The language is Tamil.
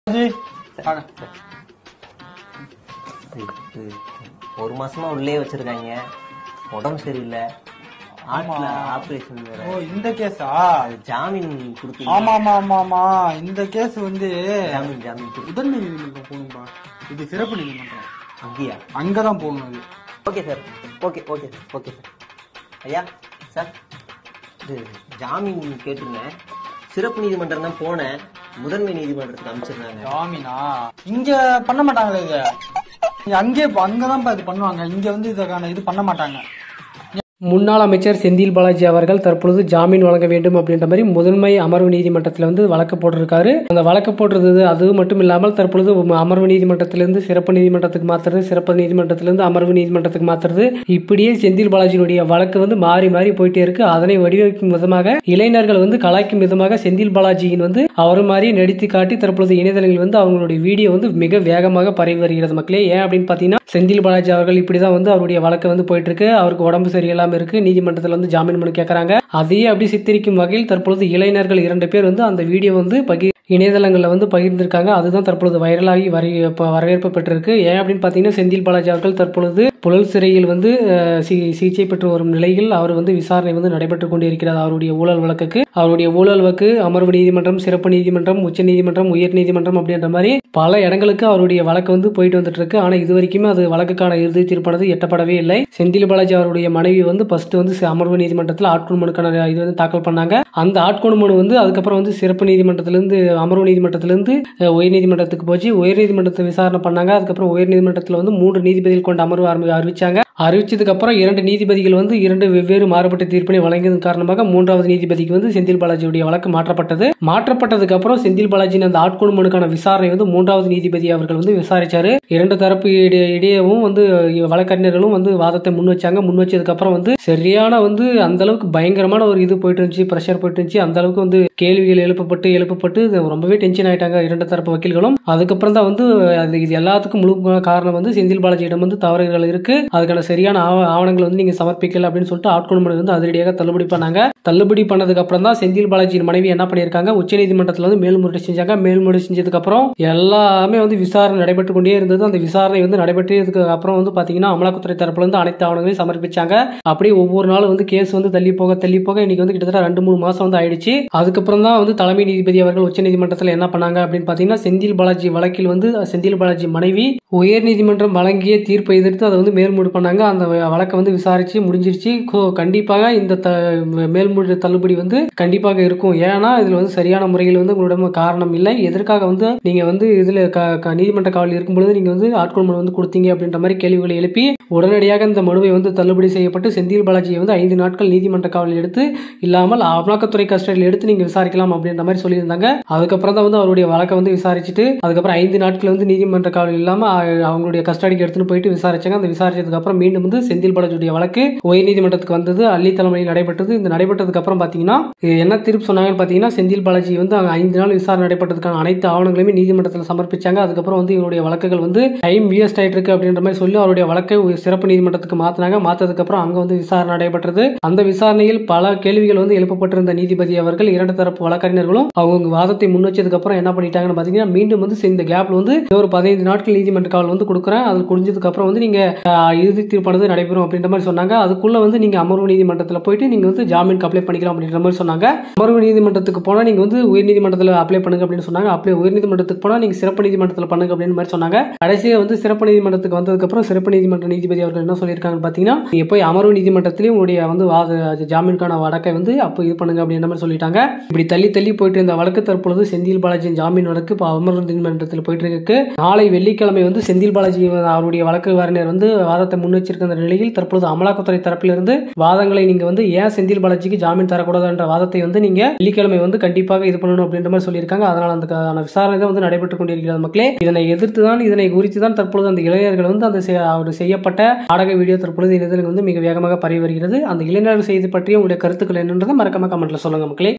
வாங்க. இது ஒரு மாசமா உள்ளே வச்சிருக்காங்க உடம்பு சரியில்லை ஆட்ல ஆபரேஷன் வேற ஓ இந்த கேஸா அது ஜாமீன் கொடுத்து ஆமா ஆமா ஆமா ஆமா இந்த கேஸ் வந்து ஜாமீன் ஜாமீன் கொடு- உடனே நீதிமன்றம் போகணும்பா இது சிறப்பு நீதிமன்றம் அங்கேயா அங்கதான் போகணும் அது okay sir okay okay sir okay sir ஐயா சார் இது ஜாமீன் கேட்டிருந்தேன் சிறப்பு நீதிமன்றம் தான் போனேன் முதன்மை நீதிமன்றத்துக்கு அனுப்பிச்சிருந்தாங்க ஜாமீனா இங்க பண்ண மாட்டாங்களே இது இங்க அங்கே அங்கதான்ப்பா இது பண்ணுவாங்க இங்க வந்து இதுக்கான இது பண்ண மாட்டாங்க முன்னாள் அமைச்சர் செந்தில் பாலாஜி அவர்கள் தற்பொழுது ஜாமீன் வழங்க வேண்டும் அப்படின்ற மாதிரி முதன்மை அமர்வு நீதிமன்றத்தில் வந்து வழக்கு போட்டிருக்காரு அந்த வழக்கு போட்டிருந்தது அது மட்டும் இல்லாமல் தற்பொழுது அமர்வு நீதிமன்றத்திலிருந்து சிறப்பு நீதிமன்றத்துக்கு மாத்துறது சிறப்பு நீதிமன்றத்திலிருந்து அமர்வு நீதிமன்றத்துக்கு மாத்துறது இப்படியே செந்தில் பாலாஜியினுடைய வழக்கு வந்து மாறி மாறி போயிட்டே இருக்கு அதனை வடிவமைக்கும் விதமாக இளைஞர்கள் வந்து கலாய்க்கும் விதமாக செந்தில் பாலாஜியின் வந்து அவர் மாதிரி நடித்து காட்டி தற்பொழுது இணையதளங்களில் வந்து அவங்களுடைய வீடியோ வந்து மிக வேகமாக பரவி வருகிறது மக்களே ஏன் அப்படின்னு பார்த்தீங்கன்னா செந்தில் பாலாஜி அவர்கள் இப்படிதான் வந்து அவருடைய வழக்கு வந்து போயிட்டு இருக்கு அவருக்கு உடம்பு சரியில்லாம இருக்கு நீதிமன்றத்தில் வந்து ஜாமீன் மனு கேட்கறாங்க அதையே அப்படி சித்தரிக்கும் வகையில் தற்பொழுது இளைஞர்கள் இரண்டு பேர் வந்து அந்த வீடியோ வந்து பகி இணையதளங்களில் வந்து பகிர்ந்திருக்காங்க அதுதான் தற்பொழுது வைரலாகி வரை இப்ப வரவேற்பு பெற்றிருக்கு ஏன் அப்படின்னு பார்த்தீங்கன்னா செந்தில் பாலாஜி அவர்கள் தற்பொழுது புழல் சிறையில் வந்து அஹ், சி- சிகிச்சை பெற்று வரும் நிலையில் அவர் வந்து விசாரணை வந்து நடைபெற்றுக் கொண்டிருக்கிறது அவருடைய ஊழல் வழக்குக்கு அவருடைய ஊழல் வழக்கு அமர்வு நீதிமன்றம் சிறப்பு நீதிமன்றம் உச்ச நீதிமன்றம் உயர் நீதிமன்றம் அப்படின்ற மாதிரி பல இடங்களுக்கு அவருடைய வழக்கு வந்து போயிட்டு வந்துட்டு இருக்கு ஆனா இது வரைக்குமே அது வழக்குக்கான இறுதி தீர்ப்பானது எட்டப்படவே இல்லை செந்தில் பாலாஜி அவருடைய மனைவி வந்து ஃபர்ஸ்ட் வந்து சி- அமர்வு நீதிமன்றத்தில் ஆட்கொண் மனுக்கான இது வந்து தாக்கல் பண்ணாங்க அந்த ஆட்கொண் மனு வந்து அதுக்கப்புறம் வந்து சிறப்பு நீதிமன்றத்திலிருந்து அமர்வு நீதிமன்றத்திலிருந்து அஹ், உயர் நீதிமன்றத்துக்கு போச்சு உயர் நீதிமன்றத்தை விசாரணை பண்ணாங்க அதுக்கப்புறம் உயர் நீதிமன்றத்தில் வந்து மூன்று நீதிபதிகள் கொண்ட அமர்வு ஆரம்பி அறிவிச்சாங்க அறிவிச்சதுக்கு அப்புறம் இரண்டு நீதிபதிகள் வந்து இரண்டு வெவ்வேறு மாறுபட்ட தீர்ப்பினை வழங்கியதன் காரணமாக மூன்றாவது நீதிபதிக்கு வந்து செந்தில் பாலாஜியுடைய வழக்கு மாற்றப்பட்டது மாற்றப்பட்டதுக்கு அப்புறம் செந்தில் பாலாஜியின் அந்த ஆட்கொண் மனுக்கான விசாரணை வந்து மூன்றாவது நீதிபதி அவர்கள் வந்து விசாரிச்சாரு இரண்டு தரப்பு இடையே- இடையேவும் வந்து வழக்கறிஞர்களும் வந்து வாதத்தை முன் வச்சாங்க முன் வச்சதுக்கு அப்புறம் வந்து சரியான வந்து அந்த அளவுக்கு பயங்கரமான ஒரு இது போயிட்டு இருந்துச்சு ப்ரெஷர் போயிட்டு இருந்துச்சு அந்த அளவுக்கு வந்து கேள்விகள் எழுப்பப்பட்டு எழுப்பப்பட்டு இது ரொம்பவே டென்ஷன் ஆயிட்டாங்க இரண்டு தரப்பு வக்கீல்களும் அதுக்கப்புறம் தான் வந்து அது இது எல்லாத்துக்கும் முழு காரணம் வந்து செந்தில் பாலாஜியிடம் வந்து தவறுகள் இருக்கு அதுக்கான சரியான ஆவ- ஆவணங்கள் வந்து நீங்க சமர்ப்பிக்கல அப்படின்னு சொல்லிட்டு ஆட்கொண் மனு வந்து அதிரடியாக தள்ளுபடி பண்ணாங்க தள்ளுபடி பண்ணதுக்கு அப்புறம் தான் செந்தில் பாலாஜியின் மனைவி என்ன பண்ணியிருக்காங்க உச்சநீதிமன்றத்தில் வந்து மேல்முறையீடு செஞ்சாங்க மேல்முறையீடு செஞ்சதுக்கு அப்புறம் எல்லாமே வந்து விசாரணை நடைபெற்று கொண்டே இருந்தது அந்த விசாரணை வந்து நடைபெற்றதுக்கு அப்புறம் வந்து பாத்தீங்கன்னா அமலாக்கத்துறை தரப்புல இருந்து அனைத்து ஆவணங்களையும் சமர்ப்பிச்சாங்க அப்படியே ஒவ்வொரு நாளும் வந்து கேஸ் வந்து தள்ளி போக தள்ளி போக இன்னைக்கு வந்து கிட்டத்தட்ட ரெண்டு மூணு மாசம் வந்து ஆயிடுச்சு அதுக்கப்புறம் தான் வந்து தலைமை நீதிபதி அவர்கள் உச்சநீதிமன்றத்தில் என்ன பண்ணாங்க அப்படின்னு பாத்தீங்கன்னா செந்தில் பாலாஜி வழக்கில் வந்து செந்தில் பாலாஜி மனைவி உயர் நீதிமன்றம் வழங்கிய தீர்ப்பை எதிர்த்து அதை வந்து மேல்முறை பண்ணாங்க அந்த வழக்கை வந்து விசாரிச்சு முடிஞ்சிருச்சு கோ- கண்டிப்பாக இந்த த மேல்முறை தள்ளுபடி வந்து கண்டிப்பாக இருக்கும் ஏன்னா இதுல வந்து சரியான முறையில் வந்து உங்களிடம் காரணம் இல்லை எதற்காக வந்து நீங்க வந்து இதுல க- க- நீதிமன்ற காவலில் இருக்கும் பொழுது நீங்க வந்து ஆட்கொள் மனு வந்து கொடுத்தீங்க அப்படின்ற மாதிரி கேள்விகளை எழுப்பி உடனடியாக இந்த மனுவை வந்து தள்ளுபடி செய்யப்பட்டு செந்தில் பாலாஜியை வந்து ஐந்து நாட்கள் நீதிமன்ற காவலில் எடுத்து இல்லாமல் அமலாக்கத்துறை கஸ்டடியில் எடுத்து நீங்க விசாரிக்கலாம் அப்படின்ற மாதிரி சொல்லியிருந்தாங்க அதுக்கப்புறம் தான் வந்து அவருடைய வழக்கை வந்து விசாரிச்சுட்டு அதுக்கப்புறம் ஐந்து நாட்கள் வந்து நீதிமன்ற காவலில் இல்லாம அ- அவங்களுடைய கஸ்டடிக்கு எடுத்துன்னு போயிட்டு விசாரிச்சாங்க அந்த விசாரிச்சதுக்கு அப்புறம் மீண்டும் வந்து செந்தில் பாலாஜியுடைய வழக்கு உயர் நீதிமன்றத்துக்கு வந்தது அள்ளி தலைமையில் நடைபெற்றது இந்த நடைபெற்றதுக்கு அப்புறம் பாத்தீங்கன்னா இது என்ன தீர்ப்பு சொன்னாங்கன்னு பாத்தீங்கன்னா செந்தில் பாலாஜி வந்து அங்க ஐந்து நாள் விசாரணை நடைபெற்றதுக்கான அனைத்து ஆவணங்களையுமே நீதிமன்றத்தில் சமர்ப்பிச்சாங்க அதுக்கப்புறம் வந்து இவருடைய வழக்குகள் வந்து டைம் வேஸ்ட் ஆயிட்டு இருக்கு அப்படின்ற மாதிரி சொல்லி அவருடைய வழக்கை ஒரு சிறப்பு நீதிமன்றத்துக்கு மாத்தினாங்க மாத்ததுக்கு அப்புறம் அங்க வந்து விசாரணை நடைபெற்றது அந்த விசாரணையில் பல கேள்விகள் வந்து எழுப்பப்பட்டிருந்த நீதிபதி அவர்கள் இரண்டு தரப்பு வழக்கறிஞர்களும் அவங்க வாதத்தை முன் வச்சதுக்கு அப்புறம் என்ன பண்ணிட்டாங்கன்னு பாத்தீங்கன்னா மீண்டும் வந்து இந்த கேப்ல வந்து இன்னும் ஒரு பதினைந்து நாட்கள் நீதிமன்ற காவல் வந்து கொடுக்குறேன் அது முடிஞ்சதுக்கு அப்புறம் வந்து நீங்க ஆஹ், இறுதி தீர்ப்பானது நடைபெறும் அப்படின்ற மாதிரி சொன்னாங்க அதுக்குள்ள வந்து நீங்க அமர்வு நீதிமன்றத்தில் போயிட்டு நீங்க வந்து ஜாமீனுக்கு அப்ளை பண்ணிக்கலாம் அப்படின்ற மாதிரி சொன்னாங்க அமர்வு நீதிமன்றத்துக்கு போனா நீங்க வந்து உயர் நீதிமன்றத்தில் அப்ளை பண்ணுங்க அப்படின்னு சொன்னாங்க அப்ளை உயர் நீதிமன்றத்துக்கு போனா நீங்க சிறப்பு நீதிமன்றத்தில் பண்ணுங்க அப்படின்னு மாதிரி சொன்னாங்க கடைசியா வந்து சிறப்பு நீதிமன்றத்துக்கு வந்ததுக்கு அப்புறம் சிறப்பு நீதிமன்ற நீதிபதி அவர்கள் என்ன சொல்லியிருக்காங்கன்னு பாத்தீங்கன்னா நீங்க போய் அமர்வு நீதிமன்றத்திலேயும் உங்களுடைய வந்து வாத ஜாமீனுக்கான வழக்கை வந்து அப்போ இது பண்ணுங்க அப்படின்ற மாதிரி சொல்லிட்டாங்க இப்படி தள்ளி தள்ளி போயிட்டு இருந்த வழக்கு தற்பொழுது செந்தில் பாலாஜியின் ஜாமீன் வழக்கு இப்போ அமர்வு நீதிமன்றத்தில் போயிட்டு இருக்கு நாளை வெள்ளிக்கிழமை வந்து செந்தில் பாலாஜி அவருடைய வழக்கு வரைஞர் வந்து வாதத்தை முன் வச்சிருக்கிற நிலையில் தற்பொழுது அமலாக்கத்துறை தரப்பிலிருந்து வாதங்களை நீங்க வந்து ஏன் செந்தில் பாலாஜிக்கு ஜாமீன் தரக்கூடாது என்ற வாதத்தை வந்து நீங்க வெள்ளிக்கிழமை வந்து கண்டிப்பாக இது பண்ணணும் அப்படின்ற மாதிரி சொல்லியிருக்காங்க அதனால அந்த விசாரணை தான் வந்து நடைபெற்றுக் கொண்டிருக்கிறது மக்களே இதனை எதிர்த்து தான் இதனை குறித்து தான் தற்பொழுது அந்த இளைஞர்கள் வந்து அந்த செ- அவர் செய்யப்பட்ட நாடக வீடியோ தற்பொழுது இணையதளங்கள் வந்து மிக வேகமாக பரவி வருகிறது அந்த இளைஞர்கள் செய்தி பற்றிய உங்களுடைய கருத்துக்கள் என்னன்றதை மறக்காம கமெண்ட்ல சொல்லுங்க மக்களே